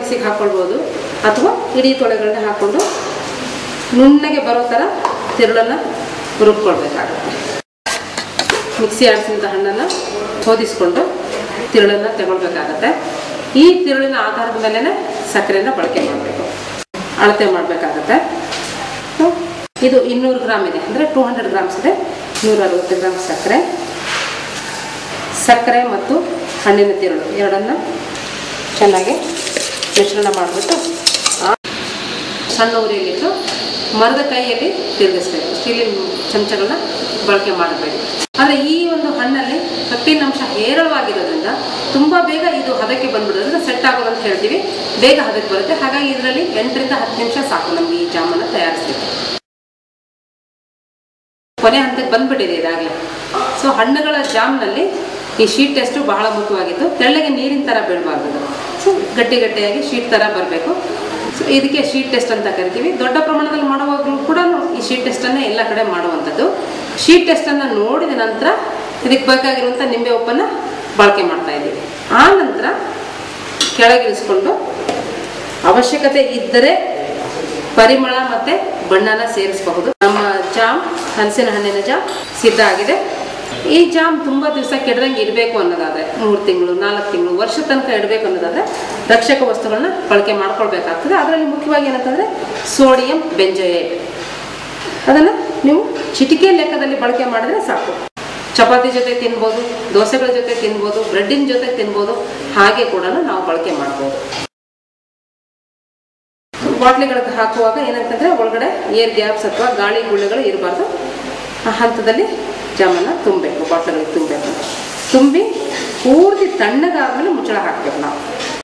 ಮಿಕ್ಸಿಗೆ ಹಾಕ್ಕೊಳ್ಬೋದು ಅಥವಾ ಇಡೀ ತೊಳೆಗಳನ್ನ ಹಾಕ್ಕೊಂಡು ನುಣ್ಣಗೆ ಬರೋ ಥರ ತಿರುಳನ್ನು ರುಬ್ಕೊಳ್ಬೇಕಾಗುತ್ತೆ ಮಿಕ್ಸಿ ಆಡಿಸಿದಂಥ ಹಣ್ಣನ್ನು ಶೋಧಿಸ್ಕೊಂಡು ತಿರುಳನ್ನು ತಗೊಳ್ಬೇಕಾಗತ್ತೆ ಈ ತಿರುಳಿನ ಆಧಾರದ ಮೇಲೇ ಸಕ್ಕರೆನ ಬಳಕೆ ಮಾಡಬೇಕು ಅಳತೆ ಮಾಡಬೇಕಾಗತ್ತೆ ಇದು ಇನ್ನೂರು ಗ್ರಾಮ್ ಇದೆ ಅಂದರೆ ಟೂ ಹಂಡ್ರೆಡ್ ಗ್ರಾಮ್ಸ್ ಇದೆ ನೂರ ಅರವತ್ತು ಗ್ರಾಮ್ ಸಕ್ಕರೆ ಸಕ್ಕರೆ ಮತ್ತು ಹಣ್ಣಿನ ತಿರುಳು ಎರಡನ್ನು ಚೆನ್ನಾಗಿ ಮಿಶ್ರಣ ಮಾಡಿಬಿಟ್ಟು ಸಣ್ಣ ಉರಿಯಲ್ಲಿಟ್ಟು ಮರದ ಕೈಯಲ್ಲಿ ತಿರುಗಿಸ್ಬೇಕು ಸ್ಟೀಲಿನ ಚಮಚಗಳನ್ನ ಬಳಕೆ ಮಾಡಬೇಡಿ ಆದರೆ ಈ ಒಂದು ಹಣ್ಣಲ್ಲಿ ಕಟ್ಟಿನ ಅಂಶ ಹೇರಳವಾಗಿರೋದ್ರಿಂದ ತುಂಬ ಬೇಗ ಇದು ಹದಕ್ಕೆ ಬಂದ್ಬಿಡೋದ್ರಿಂದ ಸೆಟ್ ಆಗೋದು ಅಂತ ಹೇಳ್ತೀವಿ ಬೇಗ ಹದಕ್ಕೆ ಬರುತ್ತೆ ಹಾಗಾಗಿ ಇದರಲ್ಲಿ ಎಂಟರಿಂದ ಹತ್ತು ನಿಮಿಷ ಸಾಕು ನಮಗೆ ಈ ಜಾಮನ್ನು ತಯಾರಿಸ್ಲಿಕ್ಕೆ ಕೊನೆ ಹಂತಕ್ಕೆ ಬಂದ್ಬಿಟ್ಟಿದೆ ಇದಾಗಲೇ ಸೊ ಹಣ್ಣುಗಳ ಜಾಮ್ನಲ್ಲಿ ಈ ಶೀಟ್ ಟೆಸ್ಟು ಬಹಳ ಮುಖ್ಯವಾಗಿತ್ತು ತೆಳ್ಳಗೆ ನೀರಿನ ಥರ ಬೀಳಬಾರ್ದು ಸೊ ಗಟ್ಟಿ ಗಟ್ಟಿಯಾಗಿ ಶೀಟ್ ಥರ ಬರಬೇಕು ಸೊ ಇದಕ್ಕೆ ಶೀಟ್ ಟೆಸ್ಟ್ ಅಂತ ಕರಿತೀವಿ ದೊಡ್ಡ ಪ್ರಮಾಣದಲ್ಲಿ ಮಾಡುವಾಗಲೂ ಕೂಡ ಈ ಶೀಟ್ ಟೆಸ್ಟನ್ನೇ ಎಲ್ಲ ಕಡೆ ಮಾಡುವಂಥದ್ದು ಶೀಟ್ ಟೆಸ್ಟನ್ನು ನೋಡಿದ ನಂತರ ಇದಕ್ಕೆ ಬೇಕಾಗಿರುವಂಥ ನಿಂಬೆ ಉಪ್ಪನ್ನು ಬಳಕೆ ಮಾಡ್ತಾ ಇದ್ದೀವಿ ಆ ನಂತರ ಕೆಳಗಿಳಿಸ್ಕೊಂಡು ಅವಶ್ಯಕತೆ ಇದ್ದರೆ ಪರಿಮಳ ಮತ್ತು ಬಣ್ಣನ ಸೇರಿಸಬಹುದು ನಮ್ಮ ಜಾಮ್ ಹಲಸಿನ ಹಣ್ಣಿನ ಜಾಮ್ ಸಿದ್ಧ ಆಗಿದೆ ಈ ಜಾಮ್ ತುಂಬ ದಿವಸ ಕೆಡದಂಗೆ ಇಡಬೇಕು ಅನ್ನೋದಾದರೆ ಮೂರು ತಿಂಗಳು ನಾಲ್ಕು ತಿಂಗಳು ವರ್ಷ ತನಕ ಇಡಬೇಕು ಅನ್ನೋದಾದರೆ ರಕ್ಷಕ ವಸ್ತುಗಳನ್ನ ಬಳಕೆ ಮಾಡ್ಕೊಳ್ಬೇಕಾಗ್ತದೆ ಅದರಲ್ಲಿ ಮುಖ್ಯವಾಗಿ ಏನಂತಂದರೆ ಸೋಡಿಯಂ ಬೆಂಜೋಯೇಟ್ ಅದನ್ನು ನೀವು ಚಿಟಿಕೆ ಲೆಕ್ಕದಲ್ಲಿ ಬಳಕೆ ಮಾಡಿದ್ರೆ ಸಾಕು ಚಪಾತಿ ಜೊತೆ ತಿನ್ಬೋದು ದೋಸೆಗಳ ಜೊತೆ ತಿನ್ಬೋದು ಬ್ರೆಡ್ಡಿನ ಜೊತೆ ತಿನ್ಬೋದು ಹಾಗೆ ಕೂಡ ನಾವು ಬಳಕೆ ಮಾಡ್ಬೋದು ಬಾಟ್ಲಿಗಳಿಗೆ ಹಾಕುವಾಗ ಏನಂತಂದರೆ ಒಳಗಡೆ ಏರ್ ಗ್ಯಾಪ್ಸ್ ಅಥವಾ ಗಾಳಿ ಗುಳ್ಳೆಗಳು ಇರಬಾರ್ದು ಆ ಹಂತದಲ್ಲಿ ಜಾಮನ್ನು ತುಂಬಬೇಕು ಬಾಟ್ಲಿಗಳಿಗೆ ತುಂಬಬೇಕು ತುಂಬಿ ಪೂರ್ತಿ ತಣ್ಣಗಾದ್ಮೇಲೆ ಮುಚ್ಚಳ ಹಾಕಬೇಕು ನಾವು